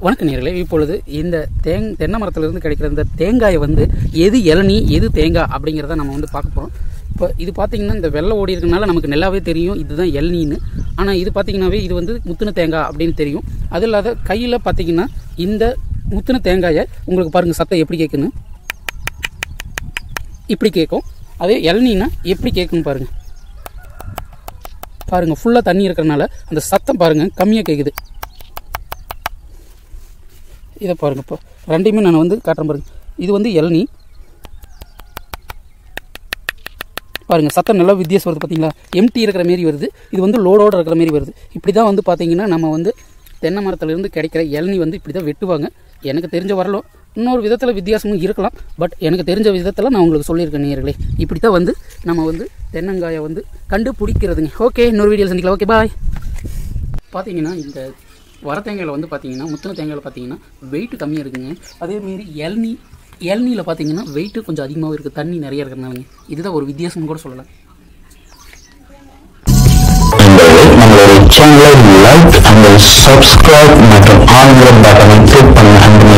வணக்க நேர்களே இப்பொழுது இந்த தேங் தென்னை மரத்திலிருந்து கிடைக்கிற இந்த தேங்காயை வந்து எது இளநீ எது தேங்காய் அப்படிங்கிறத நம்ம வந்து பார்க்க போகிறோம் இப்போ இது பார்த்தீங்கன்னா இந்த வெள்ளை ஓடி இருக்கனால நமக்கு நல்லாவே தெரியும் இதுதான் இளநீன்னு ஆனால் இது பார்த்தீங்கன்னாவே இது வந்து முத்துன தேங்காய் அப்படின்னு தெரியும் அது இல்லாத கையில் பார்த்தீங்கன்னா இந்த முத்துன தேங்காயை உங்களுக்கு பாருங்கள் சத்தம் எப்படி கேட்குன்னு இப்படி கேட்கும் அதே இளநீனா எப்படி கேட்குன்னு பாருங்கள் பாருங்கள் ஃபுல்லாக தண்ணி இருக்கிறனால அந்த சத்தம் பாருங்கள் கம்மியாக கேட்குது இதை பாருங்க இப்போ ரெண்டையுமே நான் வந்து காட்டுறேன் பாருங்க இது வந்து இளநீ பாருங்க சத்தம் நல்லா வித்தியாசம் வருது பார்த்தீங்களா எம்டி இருக்கிற மாரி வருது இது வந்து லோடோட இருக்கிற மாரி வருது இப்படி தான் வந்து பார்த்தீங்கன்னா நம்ம வந்து தென்னை மரத்துலேருந்து கிடைக்கிற இளநீ வந்து இப்படி தான் வெட்டுவாங்க எனக்கு தெரிஞ்ச வரலும் இன்னொரு விதத்தில் வித்தியாசமும் இருக்கலாம் பட் எனக்கு தெரிஞ்ச விதத்தில் நான் உங்களுக்கு சொல்லியிருக்கேன் நேர்களே இப்படி தான் வந்து நம்ம வந்து தென்னங்காயை வந்து கண்டுபிடிக்கிறதுங்க ஓகே இன்னொரு வீடியோ சந்திக்கலாம் ஓகே பாய் பார்த்தீங்கன்னா இந்த வர தேங்காயில் வந்து பார்த்தீங்கன்னா முத்தின தேங்காயில் பார்த்தீங்கன்னா வெயிட் கம்மியாக இருக்குங்க அதேமாரி இளநீ இளநீயில் பார்த்தீங்கன்னா வெயிட்டு கொஞ்சம் அதிகமாகவும் இருக்குது தண்ணி நிறைய இருக்கிறதுனாலங்க இதுதான் ஒரு வித்தியாசம்னு கூட சொல்லலாம் என்பதை நம்மளுடைய சேனலை லைக் அண்ட் சப்ஸ்கிரைப் மற்றும் ஆன்லைன் பட்டனை கிளிக் பண்ண அன்பு